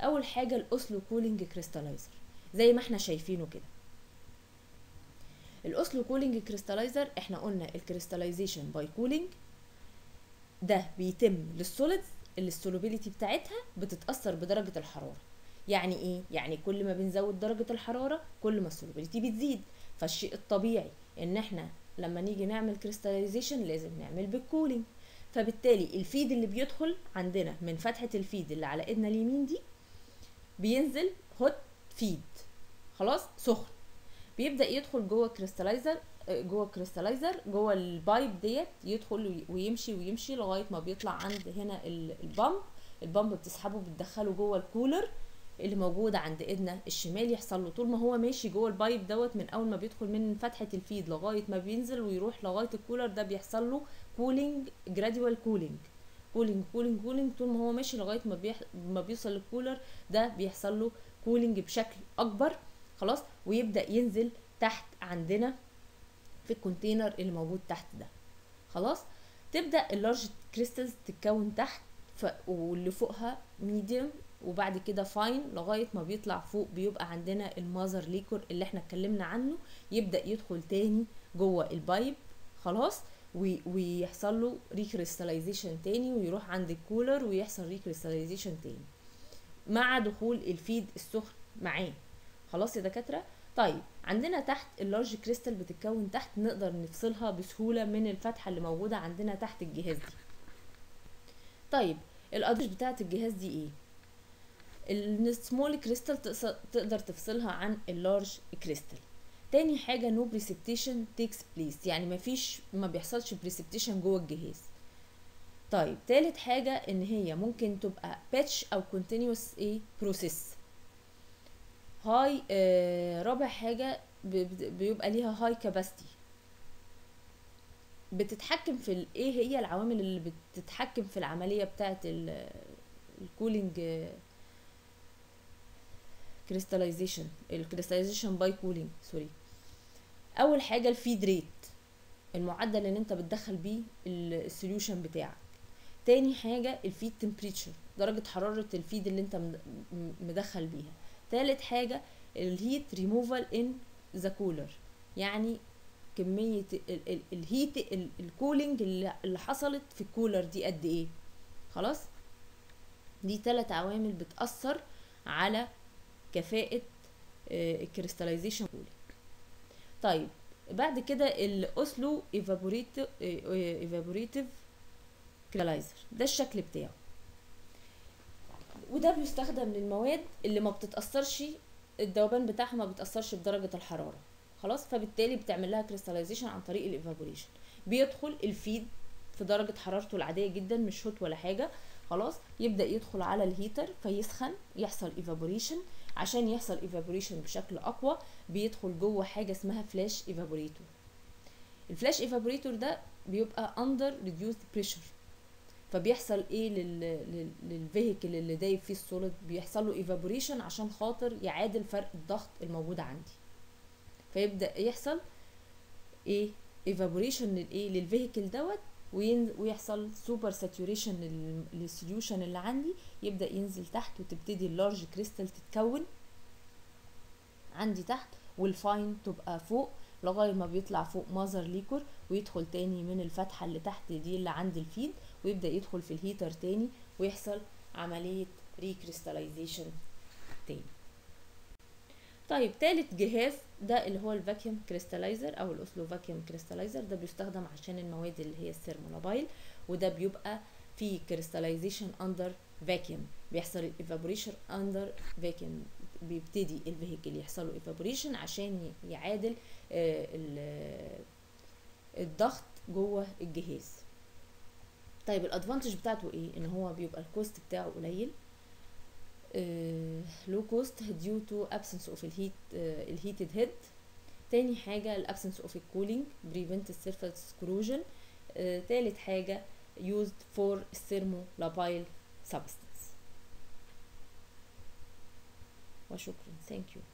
اول حاجه الاوسلو كولينج كريستالايزر زي ما احنا شايفينه كده الاوسلو كولينج كريستالايزر احنا قلنا الكريستاليزيشن باي كولينج ده بيتم للسوليدز اللي السولوبيليتي بتاعتها بتتاثر بدرجه الحراره يعني ايه يعني كل ما بنزود درجه الحراره كل ما السولوبيليتي بتزيد فالشيء الطبيعي ان احنا لما نيجي نعمل كريستاليزيشن لازم نعمل بالكولينج فبالتالي الفيد اللي بيدخل عندنا من فتحه الفيد اللي على ايدنا اليمين دي بينزل هوت فيد خلاص سخن بيبدا يدخل جوه كريستالايزر جوه كريستالايزر جوه البايب ديت يدخل ويمشي ويمشي لغايه ما بيطلع عند هنا البامب البامب بتسحبه بتدخله جوه الكولر اللي موجود عند ايدنا الشمال يحصل له طول ما هو ماشي جوه البايب دوت من اول ما بيدخل من فتحه الفيد لغايه ما بينزل ويروح لغايه الكولر ده بيحصل له كولينج جراديوال كولينج كولينج كولينج كولينج طول ما هو ماشي لغايه ما بيح... ما بيوصل للكولر ده بيحصل له كولينج بشكل اكبر خلاص ويبدا ينزل تحت عندنا في الكونتينر اللي موجود تحت ده خلاص تبدا اللارج كريستالز تتكون تحت ف... واللي فوقها ميديوم وبعد كده فاين لغايه ما بيطلع فوق بيبقى عندنا المازر ليكور اللي احنا اتكلمنا عنه يبدا يدخل تاني جوه البايب خلاص ويحصل له ريكريستاليزيشن تاني ويروح عند الكولر ويحصل ريكريستاليزيشن تاني مع دخول الفيد السخن معاه خلاص يا دكاتره طيب عندنا تحت اللارج كريستال بتتكون تحت نقدر نفصلها بسهوله من الفتحه اللي موجوده عندنا تحت الجهاز دي طيب الادوش بتاعه الجهاز دي ايه السمول كريستال تقدر تفصلها عن اللارج كريستال تاني حاجه نو بريسبتيشن تيكس بليس يعني مفيش ما بيحصلش بريسبتيشن جوه الجهاز طيب تالت حاجه ان هي ممكن تبقى باتش او كونتينوس ايه بروسيس هاي آه رابع حاجه بيبقى ليها هاي كاباسيتي بتتحكم في ايه هي العوامل اللي بتتحكم في العمليه بتاعه الكولينج كريستاليزيشن الكريستاليزيشن باي كولينج سوري اول حاجه الفيد ريت المعدل اللي انت بتدخل بيه السوليوشن بتاعك تاني حاجه الفيد تمبريتشر درجه حراره الفيد اللي انت مدخل بيها تالت حاجه الهيت ريموفال ان ذا كولر يعني كميه الهيت الكولينج اللي حصلت في الكولر دي قد ايه خلاص دي ثلاث عوامل بتاثر على كفاءه الكريستاليزيشن كولينج طيب بعد كده الاوسلو ايفابوريتيف ايفابوريتيف كريستاليزر ده الشكل بتاعه وده بيستخدم للمواد اللي ما بتتاثرش الذوبان بتاعها ما بيتاثرش بدرجه الحراره خلاص فبالتالي بتعمل لها كريستاليزيشن عن طريق الايفابوريشن بيدخل الفيد في درجه حرارته العاديه جدا مش هوت ولا حاجه خلاص يبدا يدخل على الهيتر فيسخن يحصل ايفابوريشن عشان يحصل ايفابوريشن بشكل اقوى بيدخل جوه حاجه اسمها فلاش ايفابوريتور الفلاش ايفابوريتور ده بيبقى اندر ريديوسد بريشر فبيحصل ايه للفيهيكل اللي دايب فيه السوليد بيحصل له ايفابوريشن عشان خاطر يعادل فرق الضغط الموجود عندي فيبدا يحصل ايه ايفابوريشن للايه للفيهيكل دوت ويحصل سوبر ساتوريشن للسوليوشن اللي عندي يبدا ينزل تحت وتبتدي اللارج كريستال تتكون عندي تحت والفاين تبقى فوق لغايه ما بيطلع فوق مازر ليكور ويدخل تاني من الفتحه اللي تحت دي اللي عند الفيد ويبدا يدخل في الهيتر تاني ويحصل عمليه ريكريستاليزيشن تاني طيب تالت جهاز ده اللي هو الفاكيوم كريستالايزر او الاوسلو فاكيوم كريستالايزر ده بيستخدم عشان المواد اللي هي السيرمولابايل وده بيبقى في كريستاليزيشن اندر فاكيوم بيحصل الايفابوريشن اندر فاكيوم بيبتدي الفيهيكل يحصل له ايفابوريشن عشان يعادل الضغط جوه الجهاز طيب الادفانتج بتاعته ايه ان هو بيبقى الكوست بتاعه قليل لو كوست ديو تو absence اوف الهيت الهيتد هيد تاني حاجه الابسنس اوف الكولينج بريفنت السيرفيس كروجن تالت حاجه used for thermolabile substance وشكرا thank you